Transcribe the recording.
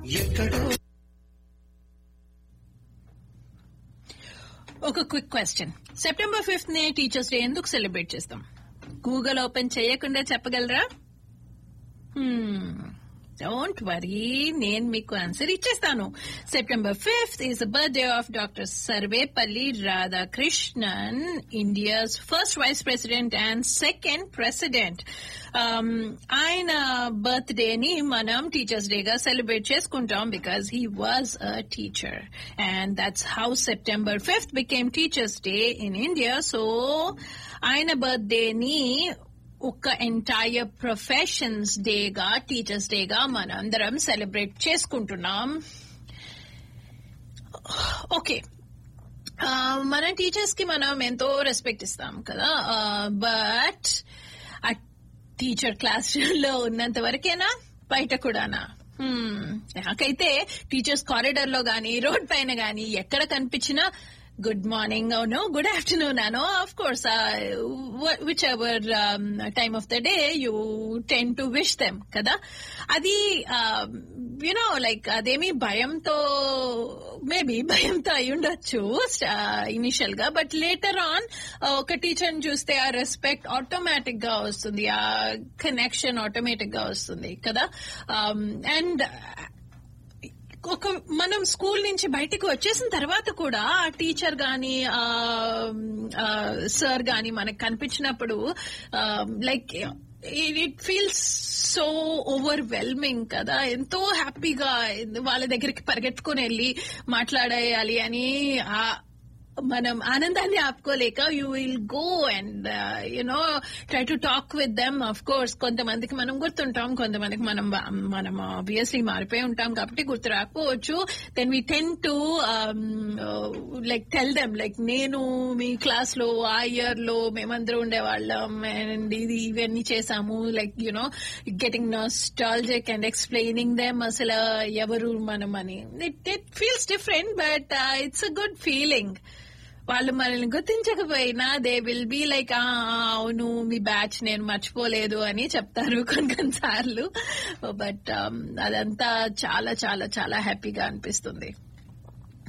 ఒక quick question September fifth నే teachers day ఎందుకు సెలబ్రేట్ చేస్తాం గూగుల్ ఓపెన్ చేయకుండా చెప్పగలరా డోంట్ వరీ నేను మీకు ఆన్సర్ ఇచ్చేస్తాను September fifth is birthday of doctor Sarvepalli Radhakrishnan India's first vice president and second president ఆయన బర్త్డే ని మనం టీచర్స్ డే గా సెలబ్రేట్ చేసుకుంటాం because he was a teacher and that's how September fifth became teachers day in India so ఆయన birthday ని ఒక entire professions డేగా teachers డేగా మనందరం సెలబ్రేట్ చేసుకుంటున్నాం ఓకే మన టీచర్స్ కి మనం ఎంతో రెస్పెక్ట్ ఇస్తాం కదా బట్ ఆ టీచర్ క్లాస్ లో ఉన్నంత వరకేనా బయట కూడానా నాకైతే టీచర్స్ కారిడార్ లో గాని రోడ్ పైన గాని ఎక్కడ కనిపించినా గుడ్ మార్నింగ్ అవును గుడ్ ఆఫ్టర్నూన్ అను of course which ever time of the day you tend to wish them కదా అది యునో లైక్ అదేమి భయంతో మేబీ భయంతో అయి ఉండొచ్చు ఇనిషియల్ గా బట్ లేటర్ ఆన్ ఒక టీచర్ చూస్తే ఆ రెస్పెక్ట్ ఆటోమేటిక్ గా వస్తుంది ఆ కనెక్షన్ ఆటోమేటిక్ గా వస్తుంది కదా అండ్ ఒక మనం స్కూల్ నుంచి బయటకు వచ్చేసిన తర్వాత కూడా ఆ టీచర్ గాని సార్ గాని మనకు కనిపించినప్పుడు like it feels so overwhelming కదా ఎంతో హ్యాపీగా వాళ్ళ దగ్గరికి పరిగెట్టుకుని వెళ్ళి మాట్లాడేయాలి అని మనం ఆనందాన్ని ఆపుకోలేక you will go and you know try to talk with them of course కొంతమందికి మనం గుర్తుంటాం కొంతమందికి మనం మనం ఆబ్వియస్లీ మారిపోయి ఉంటాం కాబట్టి గుర్తు రాకపోవచ్చు then we tend to like tell them like నేను మీ క్లాస్ లో ఆ ఇయర్ లో మేమందరూ ఉండేవాళ్ళం అండ్ ఇది ఇవన్నీ చేసాము like you know getting nostalgic and explaining them అసలు ఎవరు మనం అని it it feels different but it's a good feeling వాళ్ళు మనల్ని గుర్తించకపోయినా దే విల్ బీ లైక్ అవును మీ బ్యాచ్ నేను మర్చిపోలేదు అని చెప్తారు కొన్ని కొన్నిసార్లు బట్ అదంతా చాలా చాలా చాలా హ్యాపీగా అనిపిస్తుంది